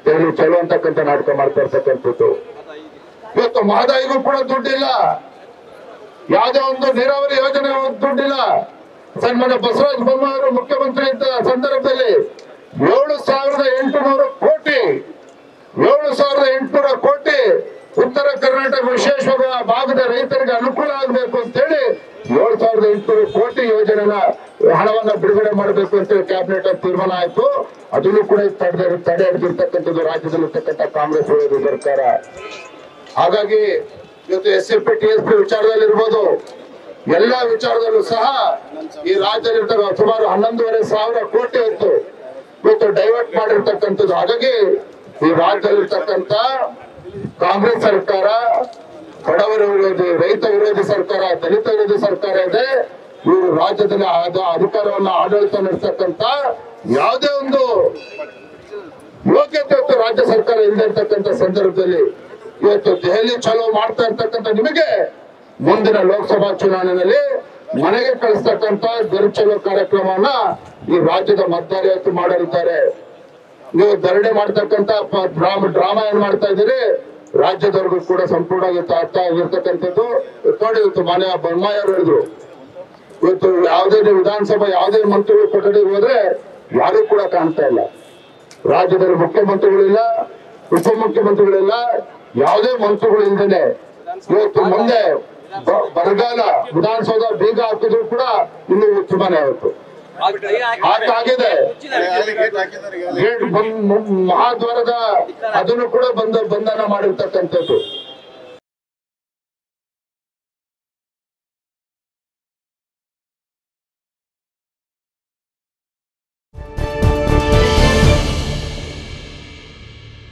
ದೆಹಲಿ ಚಲೋ ಅಂತಕ್ಕಂಥ ನಾಟಕ ಮಾಡ್ತಾ ಇರ್ತಕ್ಕಂಥದ್ದು ಇವತ್ತು ಮಹದಾಯಿಗೂ ಕೂಡ ದುಡ್ಡಿಲ್ಲ ಯಾವುದೇ ಒಂದು ನೀರಾವರಿ ಯೋಜನೆ ದುಡ್ಡಿಲ್ಲ ಸನ್ಮಾನ್ಯ ಬಸವರಾಜ ಬೊಮ್ಮಾಯಿ ಮುಖ್ಯಮಂತ್ರಿ ಇದ್ದ ಸಂದರ್ಭದಲ್ಲಿ ಏಳು ಸಾವಿರದ ಎಂಟುನೂರು ಕೋಟಿ ಏಳು ಸಾವಿರದ ಎಂಟುನೂರ ಕೋಟಿ ಉತ್ತರ ಕರ್ನಾಟಕ ವಿಶೇಷವಾಗಿ ಆ ಭಾಗದ ರೈತರಿಗೆ ಅನುಕೂಲ ಆಗಬೇಕು ಅಂತೇಳಿ ಏಳು ಸಾವಿರದ ಎಂಟುನೂರು ಕೋಟಿ ಯೋಜನೆನ ಹಣವನ್ನ ಬಿಡುಗಡೆ ಮಾಡಬೇಕು ಅಂತೇಳಿ ಕ್ಯಾಬಿನೆಟ್ ಅಲ್ಲಿ ತೀರ್ಮಾನ ಆಯ್ತು ಅದನ್ನು ಕೂಡ ತಡೆ ತಡೆ ಹಿಡಿದಿರ್ತಕ್ಕಂಥದ್ದು ರಾಜ್ಯದಲ್ಲಿರ್ತಕ್ಕಂಥ ಕಾಂಗ್ರೆಸ್ ವಿರೋಧಿ ಸರ್ಕಾರ ಹಾಗಾಗಿ ಇವತ್ತು S F P T S P ವಿಚಾರದಲ್ಲಿ ಇರ್ಬೋದು ಎಲ್ಲಾ ವಿಚಾರದಲ್ಲೂ ಸಹ ಈ ರಾಜ್ಯದಲ್ಲಿರ್ತಕ್ಕ ಸುಮಾರು ಹನ್ನೊಂದೂವರೆ ಸಾವಿರ ಕೋಟಿ ಇತ್ತು ಇವತ್ತು ಡೈವರ್ಟ್ ಮಾಡಿರ್ತಕ್ಕಂಥದ್ದು ಹಾಗಾಗಿ ಈ ರಾಜ್ಯದಲ್ಲಿರ್ತಕ್ಕಂಥ ಕಾಂಗ್ರೆಸ್ ಸರ್ಕಾರ ಬಡವರ ವಿರೋಧಿ ರೈತ ವಿರೋಧಿ ಸರ್ಕಾರ ದಲಿತ ವಿರೋಧಿ ಸರ್ಕಾರ ಇದೆ ಇವರು ರಾಜ್ಯದಲ್ಲಿ ಆದ- ಅಧಿಕಾರವನ್ನ ಆಡಳಿತ ನಡೆಸ್ತಕ್ಕಂಥ ಯಾವುದೇ ಒಂದು ಯೋಗ್ಯತೆ ಇವತ್ತು ರಾಜ್ಯ ಸರ್ಕಾರ ಇಲ್ಲದೆ ಇರ್ತಕ್ಕಂಥ ಸಂದರ್ಭದಲ್ಲಿ ಇವತ್ತು ದೆಹಲಿ ಚಲೋ ಮಾಡ್ತಾ ಇರ್ತಕ್ಕಂಥ ನಿಮಗೆ ಮುಂದಿನ ಲೋಕಸಭಾ ಚುನಾವಣೆಯಲ್ಲಿ ಮನೆಗೆ ಕಳಿಸ್ತಕ್ಕಂಥ ಗರು ಚಲೋ ಕಾರ್ಯಕ್ರಮವನ್ನ ಈ ರಾಜ್ಯದ ಮತದಾರ ಇವತ್ತು ಮಾಡಲಿದ್ದಾರೆ ನೀವು ಧರಣಿ ಮಾಡ್ತಕ್ಕಂಥ ಪ- ಡ್ರಾಮಾ ಡ್ರಾಮಾ ಏನ್ ಮಾಡ್ತಾ ಇದ್ದೀರಿ ರಾಜ್ಯದವರೆಗೂ ಕೂಡ ಸಂಪೂರ್ಣವಾಗಿ ಅರ್ಥ ಆಗಿರ್ತಕ್ಕಂಥದ್ದು ಇವತ್ತು ನೋಡಿ ಇವತ್ತು ಮನೆ ಬೊಮ್ಮಾಯಿ ಅವರು ಹೇಳಿದ್ರು ಇವತ್ತು ಯಾವುದೇ ನೀವು ವಿಧಾನಸಭಾ ಯಾವುದೇ ಮಂತ್ರಿಗಳು ಕೊಠಡಿಗೆ ಹೋದ್ರೆ ಯಾರು ಕೂಡ ಕಾಣ್ತಾ ಇಲ್ಲ ರಾಜ್ಯದಲ್ಲಿ ಮುಖ್ಯಮಂತ್ರಿಗಳಿಲ್ಲ ಉಪಮುಖ್ಯಮಂತ್ರಿಗಳಿಲ್ಲ ಯಾವುದೇ ಮಂತ್ರಿಗಳು ಇಲ್ದೇನೆ ಇವತ್ತು ಮುಂದೆ ಬ- ಬರಗಾಲ ವಿಧಾನಸೌಧ ಬೀಗ ಹಾಕಿದ್ರು ಕೂಡ ಇನ್ನು ತುಂಬಾನೇ ಆಯ್ತು ಹಾಕಾಗಿದೆ ಗೇಟ್ ಬಂದ್- ಮಹಾದ್ವಾರದ ಅದನ್ನು ಕೂಡ ಬಂದ ಬಂಧನ ಮಾಡಿರ್ತಕ್ಕಂಥದ್ದು